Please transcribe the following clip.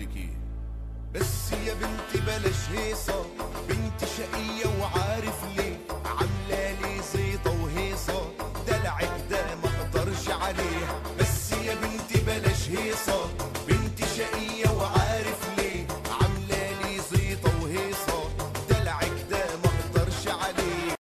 فيكي بس يا بنتي بلاش هيصة بنتي شقية وعارف ليه عاملة لي زيطة وهيصة دلعك ده ما اقدرش عليه بس